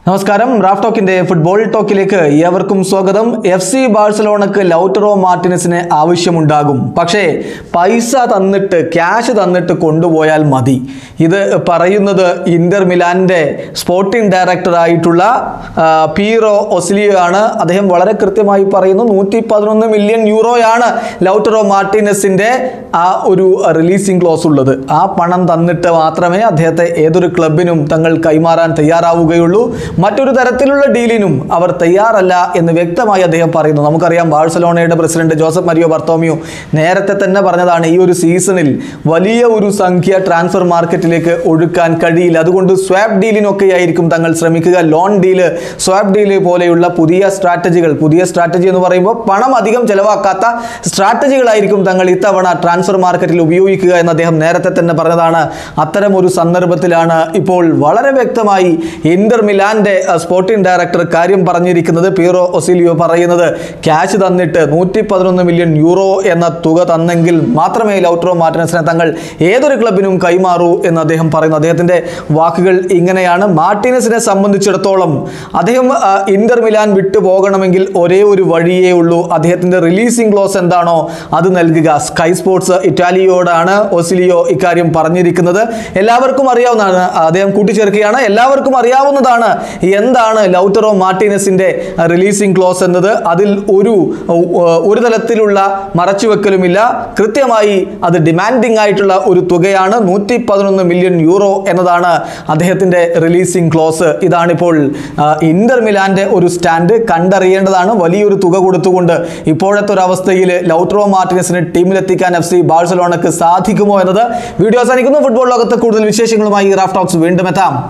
നമസ്കാരം Raf ടോക്കിന്റെ football ടോക്കിലേക്ക് ഏവർക്കും സ്വാഗതം എഫ് സി ബാഴ്സലോണക്ക് ലൗട്ടറോ മാർട്ടിനസിന് ആവശ്യമുണ്ടാകും പക്ഷേ പൈസ തന്നിട്ട് ക്യാഷ് തന്നിട്ട് കൊണ്ടുപോയാൽ മതി ഇത് പറയുന്നത് ഇന്റർ മിലാന്റെ സ്പോർട്ടിംഗ് ഡയറക്ടറായിട്ടുള്ള ആ, പീറോ ഒസ്ലിയോ ആണ് അദ്ദേഹം വളരെ കൃത്യമായി പറയുന്നു നൂറ്റി പതിനൊന്ന് മില്യൺ യൂറോയാണ് ലൗട്ടറോ മാർട്ടിനസിന്റെ ആ ഒരു റിലീസിംഗ് ക്ലോസ് ഉള്ളത് ആ പണം തന്നിട്ട് മാത്രമേ അദ്ദേഹത്തെ ഏതൊരു ക്ലബിനും തങ്ങൾ കൈമാറാൻ തയ്യാറാവുകയുള്ളൂ മറ്റൊരു തരത്തിലുള്ള ഡീലിനും അവർ തയ്യാറല്ല എന്ന് വ്യക്തമായി അദ്ദേഹം പറയുന്നു നമുക്കറിയാം ബാഴ്സലോണയുടെ പ്രസിഡന്റ് ജോസഫ് മരിയോ ബർത്തോമിയോ നേരത്തെ തന്നെ പറഞ്ഞതാണ് ഈ ഒരു സീസണിൽ വലിയ ഒരു സംഖ്യ ട്രാൻസ്ഫർ മാർക്കറ്റിലേക്ക് ഒഴുക്കാൻ കഴിയില്ല അതുകൊണ്ട് സ്വാപ്പ് ഡീലിനൊക്കെ ആയിരിക്കും തങ്ങൾ ശ്രമിക്കുക ലോൺ ഡീല് സ്വാപ്പ് ഡീല് പോലെയുള്ള പുതിയ സ്ട്രാറ്റജികൾ പുതിയ സ്ട്രാറ്റജി എന്ന് പറയുമ്പോൾ പണം അധികം ചെലവാക്കാത്ത സ്ട്രാറ്റജികളായിരിക്കും തങ്ങൾ ഇത്തവണ ട്രാൻസ്ഫർ മാർക്കറ്റിൽ ഉപയോഗിക്കുക എന്ന് അദ്ദേഹം നേരത്തെ തന്നെ പറഞ്ഞതാണ് അത്തരം ഒരു സന്ദർഭത്തിലാണ് ഇപ്പോൾ വളരെ വ്യക്തമായി ഇന്റർ മിലാന്റെ അഹ്, സ്പോർട്ടിംഗ് ഡയറക്ടർ കാര്യം പറഞ്ഞിരിക്കുന്നത് പീറോ ഒസിലിയോ പറയുന്നത് ക്യാഷ് തന്നിട്ട് നൂറ്റി പതിനൊന്ന് മില്യൺ യൂറോ എന്ന തുക തന്നെങ്കിൽ മാത്രമേ ലൗട്രോ മാർട്ടിനസിനെ തങ്ങൾ ഏതൊരു ക്ലബിനും കൈമാറൂ എന്ന് അദ്ദേഹം പറയുന്നു അദ്ദേഹത്തിന്റെ വാക്കുകൾ ഇങ്ങനെയാണ് മാർട്ടിനസിനെ സംബന്ധിച്ചിടത്തോളം അദ്ദേഹം ആ, ഇന്റർ മിലാൻ വിട്ടു പോകണമെങ്കിൽ ഒരേ ഒരു വഴിയേ ഉള്ളൂ അദ്ദേഹത്തിന്റെ റിലീസിംഗ് ക്ലോസ് എന്താണോ അത് നൽകുക സ്കൈ സ്പോർട്സ് ഇറ്റാലിയോടാണ് ഒസിലിയോ ഇക്കാര്യം പറഞ്ഞിരിക്കുന്നത് എല്ലാവർക്കും അറിയാവുന്നതാണ് അദ്ദേഹം കൂട്ടിച്ചേർക്കുകയാണ് എല്ലാവർക്കും അറിയാവുന്നതാണ് എന്താണ് ലൗട്ടറോ മാർട്ടിനസിന്റെ റിലീസിംഗ് ക്ലോസ് എന്നത് അതിൽ ഒരു ഒരു തരത്തിലുള്ള മറച്ചുവെക്കലുമില്ല കൃത്യമായി അത് ഡിമാൻഡിംഗ് ആയിട്ടുള്ള ഒരു തുകയാണ് നൂറ്റി പതിനൊന്ന് മില്യൺ യൂറോ എന്നതാണ് അദ്ദേഹത്തിന്റെ റിലീസിംഗ് ക്ലോസ് ഇതാണിപ്പോൾ ആ, ഇന്റർ മിലാന്റെ ഒരു സ്റ്റാൻഡ് കണ്ടറിയേണ്ടതാണ് വലിയൊരു തുക കൊടുത്തുകൊണ്ട് ഇപ്പോഴത്തെ ഒരു അവസ്ഥയിൽ ലൗട്രോ മാർട്ടിനസിന് ടീമിലെത്തിക്കാൻ എഫ് സി ബാഴ്സലോണക്ക് സാധിക്കുമോ എന്നത് വീഡിയോ അവസാനിക്കുന്നു ഫുട്ബോൾ ലോകത്ത് കൂടുതൽ വിശേഷങ്ങളുമായി റാഫ് ടോക്സ് വീണ്ടും എത്താം